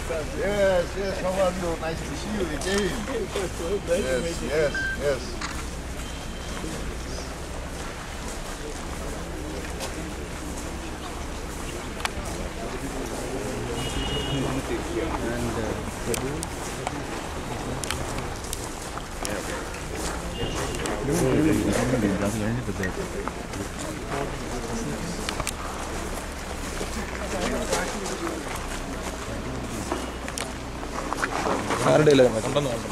Yes, yes, how are you? Nice to see you again. Yes, yes, yes. ആരുടെ ഉണ്ടെന്ന് പറഞ്ഞു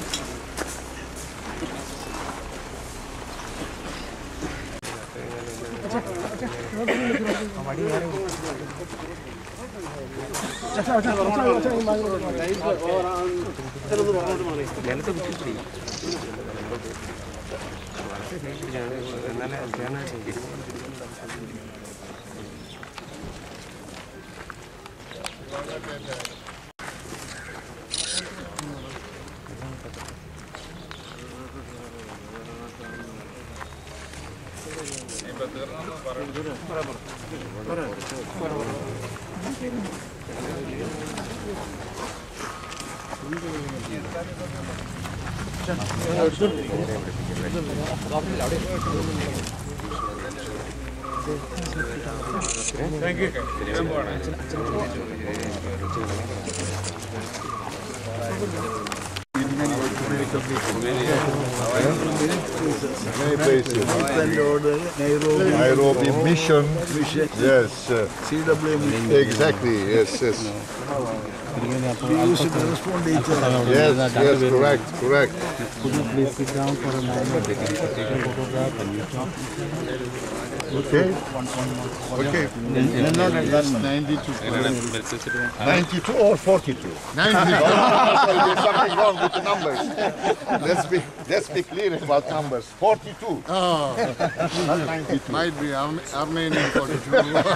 Many places. Nairobi Mission. Yes. uh, CW mission. exactly. Yes, yes. We used to correspond to each other. Yes, yes, correct, correct. Could you please sit down for a moment? They can take a photograph and you talk. Okay. Okay. No, no, no, that's 92. 92 or 42? 92. There's something wrong with the numbers. Let's be, let's be clear about numbers. 42. Oh, Not 92. might be Arm- Armenian 42.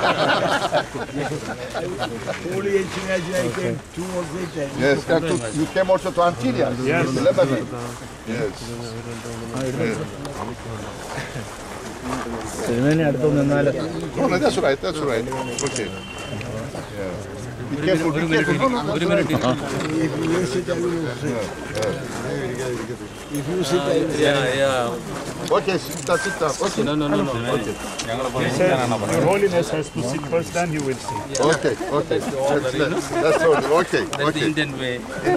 Only in Imagine I came two or three times. Yes, that took- you came also to Antilles, yes. Lebanon. Yes. സിനിമേനെ അടുത്ത് നിന്നാൽ No, no, that's right, that's right. Okay. Yeah. Be careful, be careful. No, no, that's right. If you sit, I will sit. If you sit, I will sit. Okay, sit down, sit down. Okay. No, no, no, no. Your Holiness has to sit first, then you will see. Okay, okay. That's, that's, that's all. Okay, That's the okay. Indian way.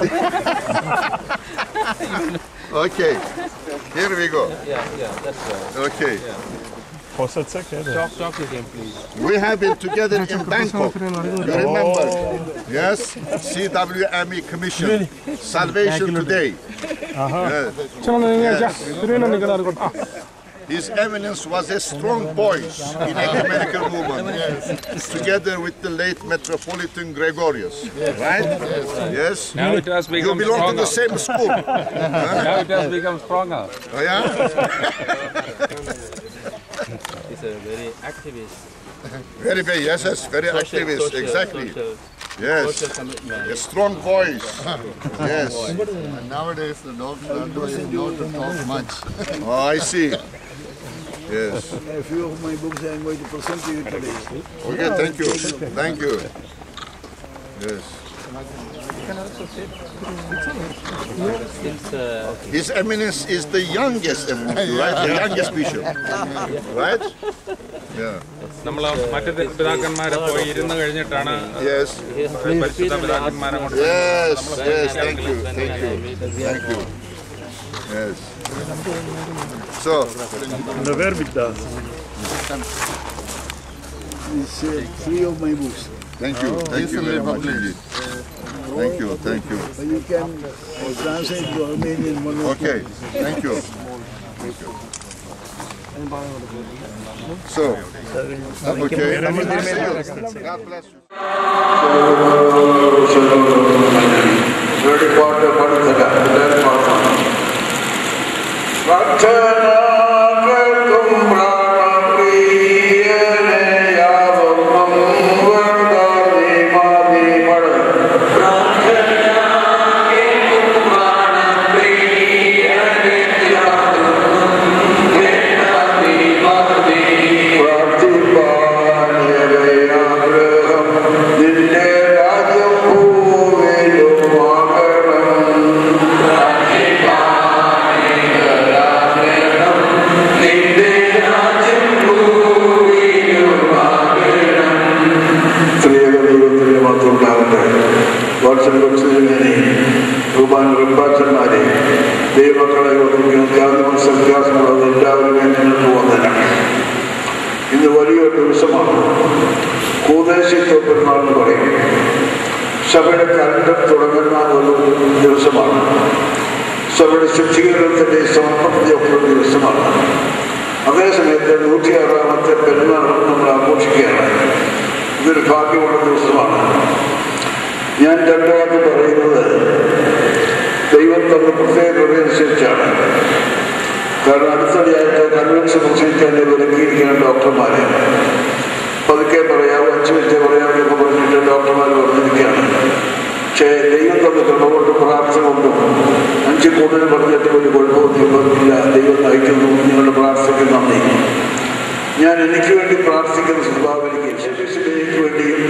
Okay. Here we go. Yeah, yeah, that's right. Okay. Posadzek, yeah. Talk, talk to him, please. We have been together in Bangkok. You remember? Yes? CWME Commission. Salvation Today. Yes. His Eminence was a strong voice in ecumenical movement, together with the late Metropolitan Gregorius. Right? Yes? Now it has You become belong to the stronger. same school. Now it has become stronger. Oh, yeah? He's a very activist. Very, very, yes, yes, very Social- activist, social- exactly. Social, Yes. social commitment. A strong voice. Yes. And nowadays the dogs are doing not to talk much. Oh, I see. Yes. A few of my books I am going to present to you today. Okay, thank you. Thank you. Yes. Since uh, His Eminence is the youngest eminence, right? The youngest bishop. Right? Yeah. നമ്മൾ മറ്റു പിതാക്കന്മാരെ പോയി ഇരുന്ന് കഴിഞ്ഞിട്ടാണ് Yes. പരിശുദ്ധ പിതാക്കന്മാരെ കൊണ്ട് Yes. Yes. Thank you. Thank you. Thank you. Yes. So, The Verbita. It's uh, three of my books. thank you. Thank you very much indeed. Thank you. Thank you. But you can uh, translate to Armenian one or Okay. Thank you. Thank you. So, okay. God bless you. വെളിപ്പാട്ട് പഠിച്ചില്ല എല്ലാവരും പാസ്സാണ് പ്രാർത്ഥന കേൾക്കും പ്രാണപ്രിയനെ യാതൊന്നും വേണ്ടാതെ മാതി മടങ്ങും പ്രാർത്ഥിപ്പാൻ ആഗ്രഹം നിന്റെ രാജ്യം ഭൂമിയിലും വാത്സല്യനെ കുർബാന റബ്ബാച്ചന്മാരെ ദൈവമക്കളെ ഓർമ്മിക്കുന്ന ത്യാഗവും സത്യാസമുള്ളത് എല്ലാവരും നിങ്ങൾക്ക് വന്ദനം ഇന്ന് വലിയൊരു ദിവസമാണ് കൂദേശിത്വ പെരുന്നാൾ എന്ന് പറയും സഭയുടെ കലണ്ടർ തുടങ്ങുന്ന ഒരു ദിവസമാണ് സഭയുടെ ശുദ്ധീകരണത്തിന്റെ സമർപ്പണത്തിന്റെ ഒക്കെ ഒരു ദിവസമാണ് അതേസമയത്ത് നൂറ്റിയാറാമത്തെ പെരുന്നാൾ നമ്മൾ ആഘോഷിക്കുകയാണ് ഇതൊരു ഭാഗ്യമുള്ള ദിവസമാണ് ഞാൻ രണ്ടാമത് പറയുന്നത് ദൈവം തന്ന പ്രത്യേക കൃപയനുസരിച്ചാണ് കാരണം അടുത്തടിയായിട്ട് കൺവെൻഷൻ പ്രസിദ്ധീകരിക്കാൻ വിലക്കിയിരിക്കുന്ന ഡോക്ടർമാരെ പതുക്കെ പറയാം അഞ്ചു മിനിറ്റ് പറയാമെന്നൊക്കെ പറഞ്ഞിട്ട് ഡോക്ടർമാർ പറഞ്ഞിരിക്കുകയാണ് പക്ഷേ ദൈവം തന്ന കൃപ കൊണ്ടും പ്രാർത്ഥന കൊണ്ടും അഞ്ച് കൂടുതൽ പറഞ്ഞിട്ട് ഒരു കുഴപ്പമൊന്നും ഇല്ല ദൈവം നയിക്കുന്നു നിങ്ങളുടെ പ്രാർത്ഥനയ്ക്ക് നന്ദി ഞാൻ എനിക്ക് വേണ്ടി പ്രാർത്ഥിക്കുന്ന സ്വഭാവം എനിക്ക് വേണ്ടിയും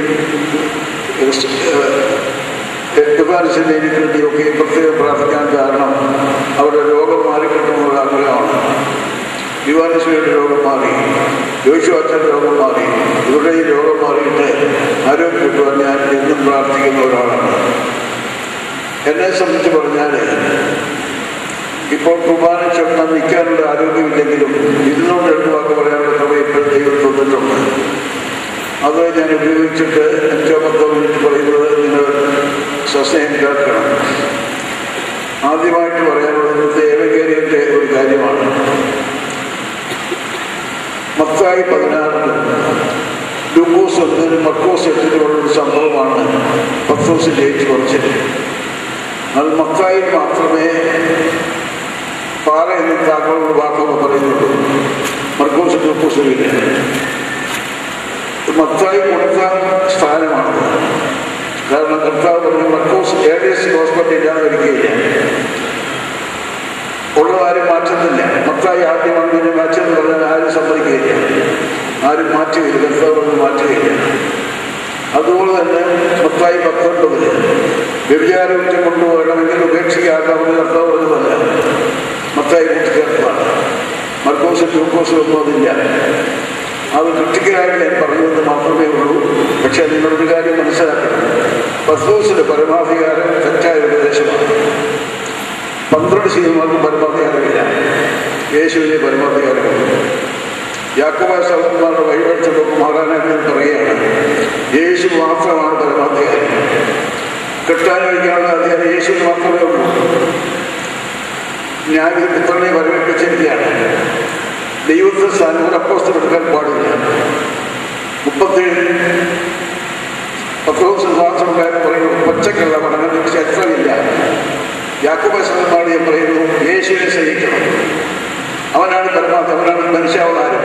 എഫാരിസിന്റെ എനിക്ക് വേണ്ടിയൊക്കെ പ്രത്യേകം പ്രാർത്ഥിക്കാൻ കാരണം അവരുടെ രോഗം മാറിക്കിട്ടുന്നുള്ള ആഗ്രഹമാണ് യുവാനസ്മിയുടെ രോഗം മാറി യോശുവാച്ചന്റെ രോഗം മാറി ഇവരുടെ ഈ രോഗം മാറിയിട്ട് ആരോഗ്യം കിട്ടുവാൻ ഞാൻ എന്നും പ്രാർത്ഥിക്കുന്ന ഒരാളാണ് എന്നെ സംബന്ധിച്ച് പറഞ്ഞാൽ ഇപ്പോൾ കുർബാന ചെന്ന നിൽക്കാനുള്ള ആരോഗ്യമില്ലെങ്കിലും ഇരുന്നൂറ് രണ്ട് വാക്ക് പറയാനുള്ള കൃപ ഇപ്പോൾ ദൈവം തന്നിട്ടുണ്ട് അത് ഞാൻ ഉപയോഗിച്ചിട്ട് അഞ്ചോ പത്തോ മിനിറ്റ് പറയുന്നത് നിങ്ങൾ സസ്നേഹം കേൾക്കണം ആദ്യമായിട്ട് പറയാനുള്ളത് ദേവകേരിയന്റെ ഒരു കാര്യമാണ് മത്തായി പതിനാറിന് ലൂക്കോസ് ഒന്നിനും മക്കോസ് എട്ടിനുമുള്ള ഒരു സംഭവമാണ് പത്തോസ് ജയിച്ചു കുറച്ചത് അത് മക്കായിൽ മാത്രമേ പാറ എന്ന് താങ്കളോട് വാക്കൊക്കെ പറയുന്നുള്ളൂ മർക്കോസ് ലൂക്കോസിലില്ല മത്തായി കൊടുത്ത സ്ഥാനമാണ് കാരണം കർത്താവ് പറഞ്ഞു മർക്കോസ് ഏകദേശം ഹോസ്പിറ്റൽ ഇല്ലാതെ വരികയില്ല ഉള്ളതാരും മാറ്റുന്നില്ല മത്തായി ആദ്യമാണ് പിന്നെ മാറ്റെന്ന് പറഞ്ഞാൽ ആരും സമ്മതിക്കുകയില്ല ആരും മാറ്റുകയില്ല കർത്താവ് മാറ്റുകയില്ല അതുപോലെ തന്നെ മത്തായി പത്തൊൻപതില് വ്യഭിചാരത്തെ കൊണ്ടുപോകണമെങ്കിൽ ഉപേക്ഷിക്കാക്കാവുന്ന കർത്താവ് പറഞ്ഞതല്ല മത്തായി കൂട്ടിച്ചേർത്തതാണ് മർക്കോസും ലൂക്കോസും ഒന്നും അതില്ല അത് ക്രിട്ടിക്കലായിട്ട് ഞാൻ പറഞ്ഞതെന്ന് മാത്രമേ ഉള്ളൂ പക്ഷെ നിങ്ങളൊരു കാര്യം മനസ്സിലാക്കണം പത്തോസിന്റെ പരമാധികാരം തെറ്റായ ഉപദേശമാണ് പന്ത്രണ്ട് ശതമാനം പരമാധികാരമില്ല യേശുവിന് പരമാധികാരമുണ്ട് യാക്കോബായ സഹോദരന്മാരുടെ വഴിപഴിച്ചതൊക്കെ മാറാനായിട്ട് ഞാൻ പറയുകയാണ് യേശു മാത്രമാണ് പരമാധികാരം കെട്ടാൻ കഴിക്കാനുള്ള അധികാരം യേശുവിന് മാത്രമേ ഉള്ളൂ ഞാൻ ഈ പുത്രനെ വരവേൽപ്പിച്ചിരിക്കുകയാണ് ദൈവത്തിന് സ്ഥാനം അപ്പോസ്റ്റം എടുക്കാൻ പാടില്ല മുപ്പത്തേഴ് പത്ത് ദിവസം ശ്വാസമുണ്ടായെന്ന് പറയുന്നു പച്ചക്കുള്ള പഠനത്തിന് ചരിത്രമില്ല യാക്കുബസന്മാർ ഞാൻ പറയുന്നു യേശുവിനെ സഹിക്കണം അവനാണ് പരമാവധി അവനാണ് മനുഷ്യാവതാരം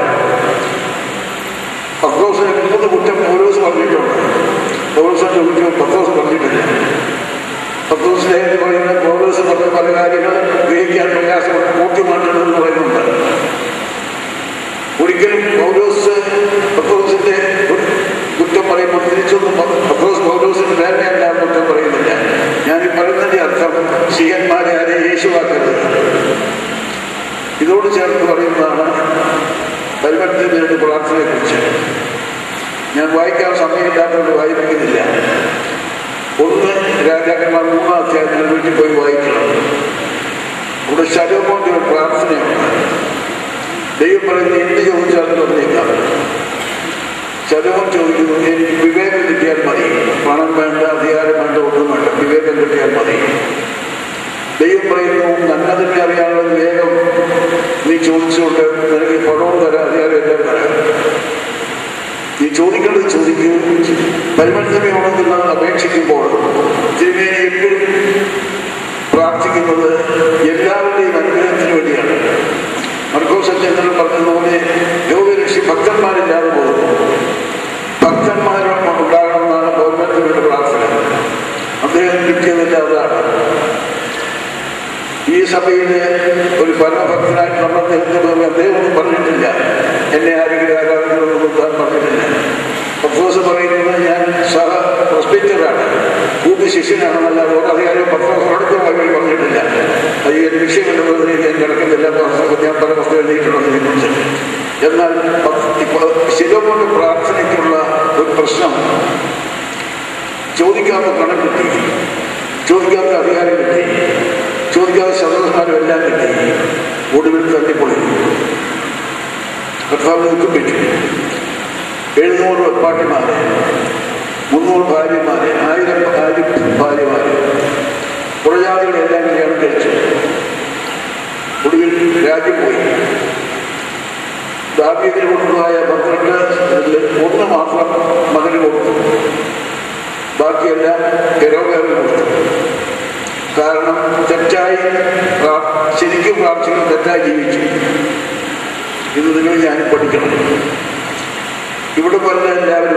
പത്രോസിനെ മൂന്ന് കുറ്റം പൗലോസ് പറഞ്ഞിട്ടുണ്ട് പൗലോസിന്റെ കുറ്റം പത്രോസ് പറഞ്ഞിട്ടില്ല പത്രോസിനെ എന്ന് പറയുന്ന പൗലോസ് പറഞ്ഞ പല കാര്യങ്ങൾ ഗ്രഹിക്കാൻ പ്രയാസമുണ്ട് ബോധ്യമായിട്ടുണ്ടെന്ന് പറയുന്നുണ്ട് ഒരിക്കലും പൗലോസ് പത്രോസിന്റെ കുറ്റം പറയുമ്പോൾ തിരിച്ചൊന്നും പത്രോസ് പൗലോസിന്റെ വേദനയല്ല കുറ്റം പറയുന്നില്ല ഞാൻ ഈ പറയുന്നതിന്റെ അർത്ഥം ശിഹന്മാരെ ആരെ യേശുവാക്കരുത് ഇതോട് ചേർത്ത് പറയുന്നതാണ് പരിവർത്തനത്തിന്റെ പ്രാർത്ഥനയെ കുറിച്ച് ഞാൻ വായിക്കാൻ സമയമില്ലാത്തതുകൊണ്ട് വായിപ്പിക്കുന്നില്ല ഒന്ന് രാജാക്കന്മാർ മൂന്നാം അധ്യായത്തിൽ വീട്ടിൽ പോയി വായിക്കണം അവിടെ ശലോമോന്റെ ഒരു പ്രാർത്ഥനയുണ്ട് ദൈവം പറയുന്നത് എന്ത് ചോദിച്ചാലും പറഞ്ഞേക്കാം ശലോമോൻ ചോദിക്കുന്നു എനിക്ക് വിവേകം കിട്ടിയാൽ മതി പണം വേണ്ട അധികാരം വേണ്ട ഒന്നും വേണ്ട വിവേകം കിട്ടിയാൽ മതി ദൈവം പറയുന്നു നന്മതിനെ അറിയാനുള്ള വിവേകം നീ ചോദിച്ചുകൊണ്ട് നിനക്ക് പണവും തരാം അധികാരം എല്ലാം തരാം നീ ചോദിക്കേണ്ടത് ചോദിക്കൂ പരിമർദ്ദമയോടെന്ന് അപേക്ഷിക്കുമ്പോൾ തിരുമേനി എപ്പോഴും പ്രാർത്ഥിക്കുന്നത് എല്ലാവരുടെയും അനുഗ്രഹത്തിന് വേണ്ടിയാണ് മർക്കോസച്ചന്ദ്രൻ പറഞ്ഞതുപോലെ യോഗരക്ഷി ഭക്തന്മാരില്ലാതെ പോകുന്നു ഭക്തന്മാരും ഉണ്ടാകണമെന്നാണ് ഗവൺമെന്റിന്റെ പ്രാർത്ഥന അദ്ദേഹം കിട്ടിയതില്ല അതാണ് ഈ സഭയിലെ ഒരു പരമഭക്തനായിട്ട് നമ്മൾ അദ്ദേഹത്തെ അദ്ദേഹം ഒന്നും പറഞ്ഞിട്ടില്ല എന്നെ ആരെങ്കിലും ആരാധനകളൊന്നും താൻ പറഞ്ഞിട്ടില്ല പത്രോസ് പറയുന്നത് ഞാൻ സഹ ഹോസ്പിറ്റലാണ് കൂട്ടി ശിഷ്യനാണെന്നല്ലാതെ ഒരു അധികാരം പത്രോസിനോടൊക്കെ വഴി പറഞ്ഞിട്ടില്ല അത് ഈ ഒരു വിഷയമുണ്ടെന്നതിന് ഞാൻ കിടക്കുന്നില്ല ഞാൻ പല പുസ്തകം എഴുതിയിട്ടുള്ളതിനെ കുറിച്ച് എന്നാൽ ശിലോമോന്റെ പ്രാർത്ഥനയ്ക്കുള്ള ഒരു പ്രശ്നം ചോദിക്കാത്ത പണം കിട്ടി ചോദിക്കാത്ത അധികാരം കിട്ടി ചോദിക്കാത്ത സദസ്യന്മാരും എല്ലാം കിട്ടി ഒടുവിൽ തട്ടിപ്പൊളി കർത്താവ് നിൽക്കും പറ്റി എഴുന്നൂറ് വെപ്പാട്ടിമാരെ മുന്നൂറ് ഭാര്യമാരെ ആയിരം ആയിരം ഭാര്യമാരെ പുറജാതികളെ എല്ലാം കല്യാണം കഴിച്ചു ഒടുവിൽ രാജ്യം പോയി ദാവീദിന് കൊടുത്തതായ പന്ത്രണ്ട് ഒന്ന് മാത്രം മകന് കൊടുത്തു ബാക്കിയെല്ലാം എരോഗേറിന് കൊടുത്തു കാരണം തെറ്റായി പ്രാ- ശരിക്കും പ്രാർത്ഥിക്കുന്ന തെറ്റായി ജീവിച്ചു ഇത് നിങ്ങൾ ഞാൻ പഠിക്കണം ഇവിടെ പറഞ്ഞ എല്ലാവരും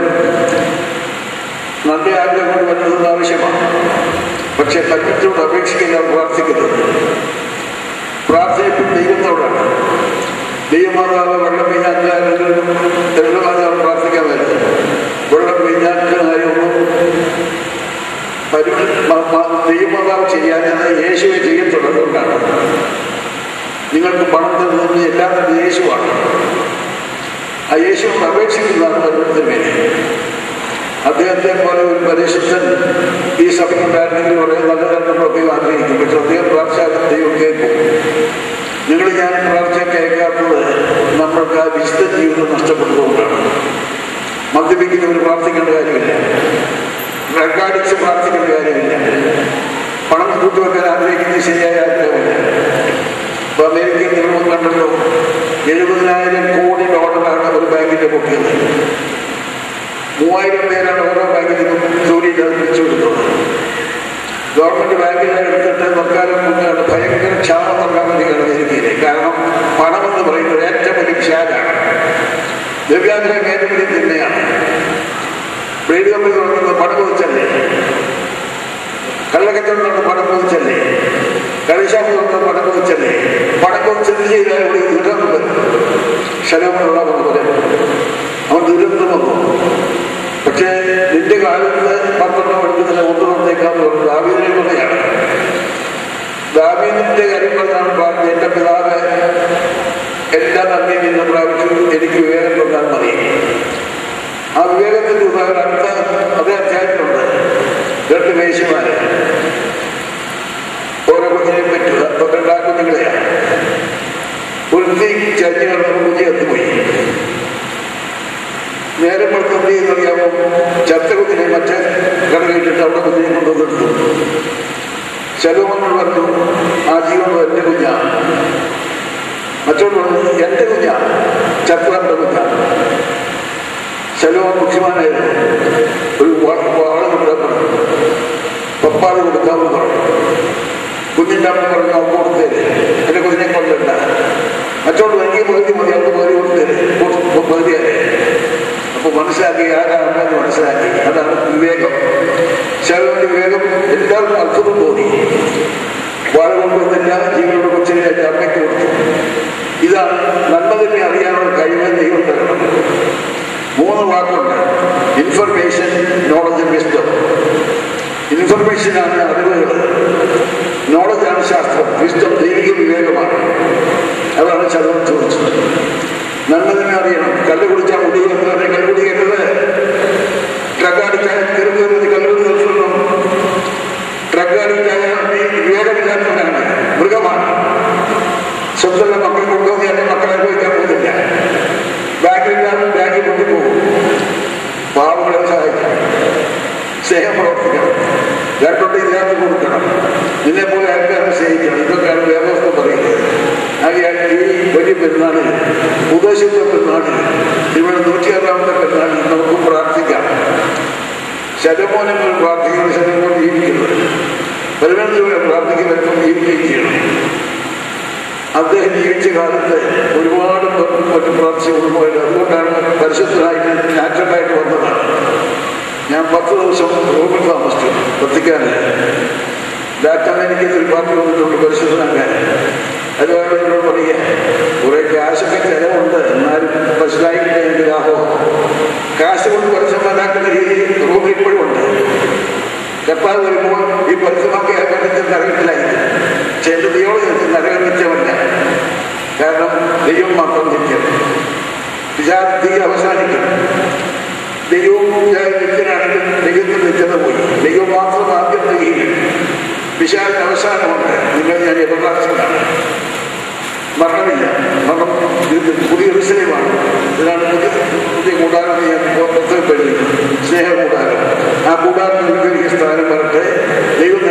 നല്ല ആഗ്രഹം കൊണ്ട് വരുന്നത് ആവശ്യമാണ് പക്ഷെ കഞ്ഞത്തോട് അപേക്ഷിക്കാൻ പ്രാർത്ഥിക്കുന്നത് പ്രാർത്ഥനയ്ക്കും ദൈവത്തോടാണ് ദൈവമാതാവ് വെള്ളം പെയ്യാൻ ദൈവമാതാവ് പ്രാർത്ഥിക്കാൻ വരുന്നത് വെള്ളം പെയ്യാനായൊന്നും പരി മ- മ- ദൈവമാതാവ് ചെയ്യാനത് യേശുവെ ചെയ്യത്തുള്ളതുകൊണ്ടാണ് നിങ്ങൾക്ക് പണം തരുന്നത് എല്ലാം തന്നെ യേശുവാണ് ആ യേശുവിനോട് അപേക്ഷിക്കുന്നതാണ് പലരുടെ മേലെ അദ്ദേഹത്തെ പോലെ ഒരു പരിശുദ്ധൻ ഈ സഭയ്ക്കുണ്ടായിരുന്നെങ്കിൽ വളരെ നല്ലതെന്ന് പ്രത്യേകം ആഗ്രഹിക്കും പക്ഷെ അദ്ദേഹം പ്രാർത്ഥിച്ചാൽ ദൈവം കേൾക്കും നിങ്ങൾ ഞാൻ പ്രാർത്ഥന കേൾക്കാത്തത് നമ്മൾക്ക് ആ വിശുദ്ധ ജീവിതം നഷ്ടപ്പെടുന്നതുകൊണ്ടാണ് മദ്യപിക്കുന്നവർ പ്രാർത്ഥിക്കേണ്ട കാര്യമില്ല ഡ്രഗാഡിക്സ് പ്രാർത്ഥിക്കേണ്ട കാര്യമില്ല പണം കൂട്ടുവെക്കാൻ ആഗ്രഹിക്കുന്നത് ശരിയായ ആഗ്രഹമില്ല ഇപ്പൊ അമേരിക്കയിൽ നിങ്ങൾ കണ്ടല്ലോ എഴുപതിനായിരം കോടി ഡോളറാണ് ഒരു ബാങ്കിന്റെ പൊക്കിയത് മൂവായിരം പേരാണ് ഓരോ ബാങ്കിലും ജോലിയില്ലാതെ പിടിച്ചു കൊടുത്തത് ഗവൺമെന്റ് ബാങ്കിനെ എടുത്തിട്ട് തൽക്കാലം മുന്നാണ് ഭയങ്കര ക്ഷാമം നൽകാൻ വേണ്ടിയാണ് അമേരിക്കയിലെ കാരണം പണം എന്ന് പറയുന്നത് ഏറ്റവും വലിയ ക്ഷാമാണ് ദിവ്യാഗ്രഹം ഏറ്റവും വലിയ തിന്മയാണ് ബ്ലേഡ് കമ്പനി തുടങ്ങുന്നത് പണം വെച്ചല്ലേ കള്ളക്കച്ചവടം നടന്ന് പണം വെച്ചല്ലേ കളിശാപ്പ് തുടങ്ങുന്നത് പണം വെച്ചല്ലേ പണം വെച്ചത് ചെയ്താൽ ഇവിടെ ദുരന്തം വരും ശലമുള്ള പോലെ അവൻ ദുരന്തം വന്നു പക്ഷേ നിന്റെ കാലത്ത് പന്ത്രണ്ടോ എടുക്കുന്നതിന് ഒന്ന് തന്നേക്കാന്ന് പറഞ്ഞു ദാവീദിനെ കൊണ്ടെയാണ് ദാവീദിന്റെ കാര്യം പറഞ്ഞാണ് പറഞ്ഞത് എന്റെ പിതാവ് എല്ലാ നന്ദിയും നിന്ന് പ്രാപിച്ചു എനിക്ക് വിവേകം കൊണ്ടാൽ മതി ആ വിവേകത്തിന്റെ ഉദാഹരണം അടുത്ത അതേ അധ്യായത്തിലുണ്ട് രണ്ട് വേശ്യമാര് ഓരോ കുഞ്ഞിനെ പറ്റുക പന്ത്രണ്ടാ കുഞ്ഞുങ്ങളെയാണ് ഒരു തീ ചരിഞ്ഞ് കിടന്ന കുഞ്ഞി എത്തുപോയി നേരെ പുറത്ത് എന്ത് ചെയ്യുന്നറിയാമോ ചത്ത കുഞ്ഞിനെ മറ്റേ കടലിട്ടിട്ട് അവിടെ കുഞ്ഞിനെ കൊണ്ടുവന്നെടുത്തു ശലോമങ്ങൾ പറഞ്ഞു ആ ജീവൻ എന്റെ കുഞ്ഞാണ് മറ്റോട് പറഞ്ഞു എന്റെ കുഞ്ഞാണ് ചത്തവന്റെ കുഞ്ഞാണ് ശലോമൻ മുഖ്യമാനായിരുന്നു ഒരു വാ- വാള് കൊടുക്കാൻ പറഞ്ഞു പപ്പാട് കൊടുക്കാമെന്ന് പറഞ്ഞു കുഞ്ഞിന്റെ അമ്മ പറഞ്ഞു അവൻ കൊടുത്തേര് എന്റെ കുഞ്ഞിനെ കൊല്ലണ്ട മറ്റോട് എനിക്ക് പകുതി മതി അവർക്ക് പകുതി കൊടുത്തേര് കൊടു- പകുതിയാലേ അപ്പൊ മനസ്സിലാക്കി ആരാണ് എന്ന് മനസ്സിലാക്കി അതാണ് വിവേകം ശലോന്റെ വിവേകം എല്ലാവർക്കും അത്ഭുതം തോന്നി വാഴ കൊണ്ടുവന്നില്ല ജീവനോട് കൊച്ചിനെ എന്റെ അമ്മയ്ക്ക് കൊടുത്തു ഇതാണ് നന്മതിനെ അറിയാനുള്ള കഴിവ് ദൈവം തരണം മൂന്ന് വാക്കുണ്ട് ഇൻഫർമേഷൻ നോളജ് വിസ്ഡം ഇൻഫർമേഷനാണ് അറിവുകൾ നോളജാണ് ശാസ്ത്രം വിസ്ഡം ദൈവിക വിവേകമാണ് അതാണ് ചതവൻ ചോദിച്ചത് നന്മതിനെ അറിയണം കല്ല് കുടിച്ചാൽ മുടി വെക്കുന്നത് കല്ല് കുടിക്കരുത് ഡ്രഗ് അടിച്ചാൽ കരുതരുത് കല്ല് നിർത്തണം ഡ്രഗ് അടിച്ചാൽ നീ വിവേകമില്ലാത്തവനാണ് മൃഗമാണ് സ്വന്തം മക്കൾ കൊടുക്കുന്നത് എന്റെ മക്കളെ അനുഭവിക്കാൻ പോകുന്നില്ല ബാങ്കിലില്ലാതെ ബാങ്കിൽ കൊണ്ടുപോകും പാവങ്ങളെ സഹായിക്കണം സ്നേഹം പ്രവർത്തിക്കണം വേർക്കൊണ്ട് ഇതിനകത്ത് കൊടുക്കണം നിന്നെ പോലെ ആൾക്കാരെ സ്നേഹിക്കണം ഇതൊക്കെയാണ് വേദവസ്ഥ പറയുന്നത് ആകെയാൽ ഈ വലിയ പെരുന്നാളിൽ ഉദ്ദേശിച്ച പെരുന്നാളിൽ ഇവിടെ നൂറ്റിയാറാമത്തെ പെരുന്നാളിൽ നമുക്ക് പ്രാർത്ഥിക്കാം ശതമോനങ്ങൾ പ്രാർത്ഥിക്കുന്ന ശതമോൻ ജീവിക്കുന്നത് പതിനഞ്ച് പ്രാർത്ഥിക്കുന്നവർക്കും ജീവിക്കുകയും ചെയ്യണം അദ്ദേഹം ജീവിച്ച കാലത്ത് ഒരുപാട് പേർക്ക് മറ്റു പ്രാർത്ഥിച്ചു കൊണ്ടുപോയത് അതുകൊണ്ടാണ് പരിശുദ്ധനായിട്ട് നാച്ചുറലായിട്ട് വന്നതാണ് ഞാൻ പത്ത് ദിവസം റൂമിൽ താമസിച്ചു വത്തിക്കാന് ലാറ്റിൻ അമേരിക്കയിൽ ഒരു പാർട്ടി വന്നിട്ടുണ്ട് പരിശുദ്ധനാക്കാൻ അതുപോലെ എന്നോട് പറയുക കുറെ കാശൊക്കെ ചെലവുണ്ട് എന്നാലും മനസ്സിലായില്ല എൻ്റെ ലാഭം കാശ് കൊണ്ട് പരിശുദ്ധനാക്കുന്ന രീതി റൂമിൽ ഇപ്പോഴും ഉണ്ട് കർത്താവ് വരുമ്പോൾ ഈ പരിസരമൊക്കെ അകന്നിട്ട് നരകത്തിലായി പക്ഷെ എന്റെ ദൈവം നരകം നിത്യമല്ല കാരണം ദൈവം മാത്രം നിത്യം വിചാരത്തിൽ അവസാനിക്കും ദൈവവും നിത്യനാണെങ്കിൽ ദൈവത്തിൽ നിത്യത പോയി വിശാലിന് അവസാനമുണ്ട് നിങ്ങൾ ഞാൻ എവർലാസ്റ്റിംഗാണ് മരണമില്ല മരണം ഇത് പുതിയ വിഷയമാണ് ഇതിനാണ് പുതിയ പുതിയ കൂടാരം ഞാൻ പുറത്തേക്ക് സ്നേഹ കൂടാരം ആ കൂടാരത്തിൽ നിങ്ങൾക്ക് എനിക്ക് സ്ഥാനം വരട്ടെ ദൈവം